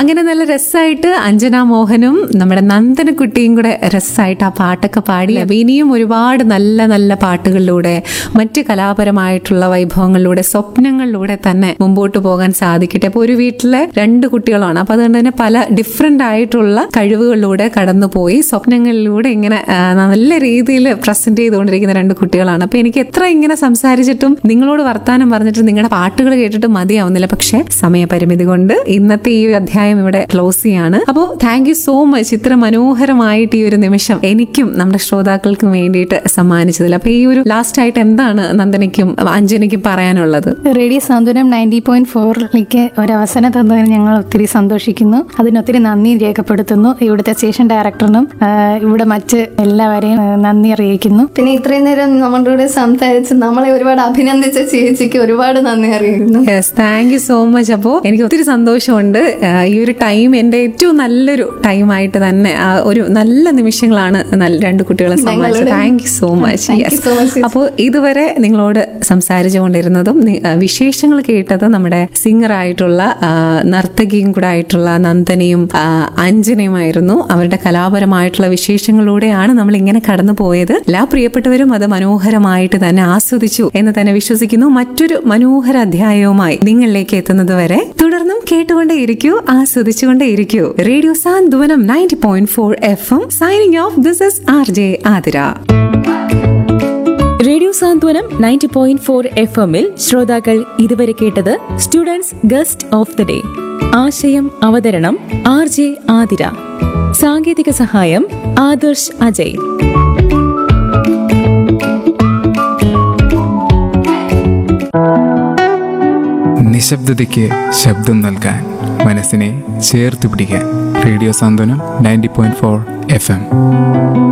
അങ്ങനെ നല്ല രസമായിട്ട് അഞ്ജന മോഹനും നമ്മുടെ നന്ദനക്കുട്ടിയും കൂടെ രസമായിട്ട് ആ പാട്ടൊക്കെ പാടി അപ്പൊ ഇനിയും ഒരുപാട് നല്ല നല്ല പാട്ടുകളിലൂടെ മറ്റ് കലാപരമായിട്ടുള്ള വൈഭവങ്ങളിലൂടെ സ്വപ്നങ്ങളിലൂടെ തന്നെ മുമ്പോട്ട് പോകാൻ സാധിക്കട്ടെ അപ്പൊ ഒരു വീട്ടിലെ രണ്ട് കുട്ടികളാണ് അപ്പൊ അതുകൊണ്ട് തന്നെ പല ഡിഫറെന്റ് ആയിട്ടുള്ള കഴിവുകളിലൂടെ കടന്നുപോയി സ്വപ്നങ്ങളിലൂടെ ഇങ്ങനെ ആ, നല്ല രീതിയിൽ പ്രസന്റ് ചെയ്തുകൊണ്ടിരിക്കുന്ന രണ്ട് കുട്ടികളാണ് അപ്പൊ എനിക്ക് എത്ര ഇങ്ങനെ സംസാരിച്ചിട്ടും നിങ്ങളോട് വർത്താനം പറഞ്ഞിട്ട് നിങ്ങളുടെ പാട്ടുകൾ കേട്ടിട്ട് മതിയാവുന്നില്ല പക്ഷെ സമയപരിമിതി കൊണ്ട് ഇന്നത്തെ ഈ അധ്യായം ഇവിടെ ക്ലോസ് ചെയ്യാണ് അപ്പോൾ താങ്ക് യു സോ മച്ച് ഇത്ര മനോഹരമായിട്ട് ഈ ഒരു നിമിഷം എനിക്കും നമ്മുടെ ശ്രോതാക്കൾക്കും വേണ്ടിയിട്ട് സമ്മാനിച്ചതിൽ അപ്പൊ ഈ ഒരു ലാസ്റ്റ് ആയിട്ട് എന്താണ് നന്ദനയ്ക്കും അഞ്ജനയ്ക്കും പറയാനുള്ളത് റേഡിയോ സാന്ത്വനം നയൻറ്റി പോയിന്റ് ഫോറിലേക്ക് ഒരവസരം തന്നതിന് ഞങ്ങൾ ഒത്തിരി സന്തോഷിക്കുന്നു അതിനൊത്തിരി നന്ദി രേഖപ്പെടുത്തുന്നു ഇവിടുത്തെ സ്റ്റേഷൻ ഡയറക്ടറിനും ആ, ഇവിടെ മറ്റ് എല്ലാവരെയും ആ, നന്ദി അറിയിക്കുന്നു പിന്നെ ഇത്രയും നേരം നമ്മുടെ കൂടെ സംസാരിച്ച് നമ്മളെ ഒരുപാട് അഭിനന്ദിച്ച ചേച്ചിക്ക് ഒരുപാട് നന്ദി അറിയിക്കുന്നു yes thank you so much അപ്പോൾ എനിക്ക് ഒത്തിരി സന്തോഷമുണ്ട് ആ, ഈ ഒരു ടൈം എൻ്റെ ഏറ്റവും നല്ലൊരു ടൈമായിട്ട് തന്നെ ആ, ഒരു നല്ല നിമിഷങ്ങളാണ് നല്ല- രണ്ട് കുട്ടികളെ സമ്മാനിച്ചത് thank you so much Thank you so much, sis. അപ്പോൾ ഇതുവരെ നിങ്ങളോട് സംസാരിച്ചുകൊണ്ടിരുന്നതും നി- ആ, വിശേഷങ്ങൾ കേട്ടത് നമ്മുടെ സിംഗർ ആയിട്ടുള്ള ആ, നർത്തകിയും കൂടെ ആയിട്ടുള്ള നന്ദനയും ആ, അഞ്ജനയുമായിരുന്നു അവരുടെ കലാപരമായിട്ടുള്ള വിശേഷങ്ങളിലൂടെയാണ് നമ്മൾ ഇങ്ങനെ കടന്നു പോയത് എല്ലാ പ്രിയപ്പെട്ടവരും അത് മനോഹരമായിട്ട് തന്നെ ആസ്വദിച്ചു എന്ന് തന്നെ വിശ്വസിക്കുന്നു മറ്റൊരു മനോഹര അധ്യായവുമായി നിങ്ങളിലേക്ക് എത്തുന്നത് വരെ തുടർന്നും കേട്ടുകൊണ്ടേയിരിക്കൂ ആസ്വദിച്ചുകൊണ്ടേയിരിക്കൂ radio Santhwanam ninety point four F M signing off this is R J Athira radio Santhwanam ninety point four F എമ്മിൽ ശ്രോതാക്കൾ ഇതുവരെ കേട്ടത് students guest of the day ആശയം അവതരണം ആർ ജെ ആതിര സാങ്കേതിക സഹായം ആദർശ് അജയ് നിശബ്ദതയ്ക്ക് ശബ്ദം നൽകാൻ മനസ്സിനെ ചേർത്ത് പിടിക്കാൻ radio Santhwanam ninety point four F M